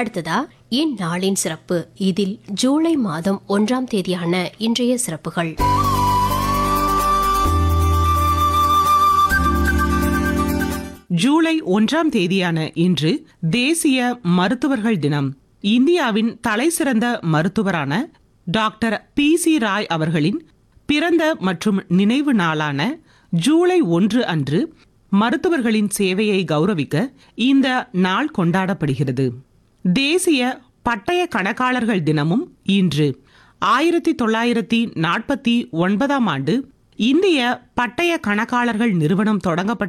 அடுத்ததா இந்நாளின் சிறப்பு இதில் ஜூலை மாதம் ஒன்றாம் தேதியான இன்றைய சிறப்புகள் ஜூலை ஒன்றாம் தேதியான இன்று தேசிய மருத்துவர்கள் தினம் இந்தியாவின் தலைசிறந்த மருத்துவரான டாக்டர் பி சி ராய் அவர்களின் பிறந்த மற்றும் நினைவு நாளான ஜூலை ஒன்று அன்று மருத்துவர்களின் சேவையை கௌரவிக்க இந்த நாள் கொண்டாடப்படுகிறது தேசிய பட்டய கணக்காளர்கள் தினமும் இன்று ஆயிரத்தி தொள்ளாயிரத்தி நாற்பத்தி ஒன்பதாம் ஆண்டு இந்திய பட்டய கணக்காளர்கள் நிறுவனம் தொடங்கப்பட்ட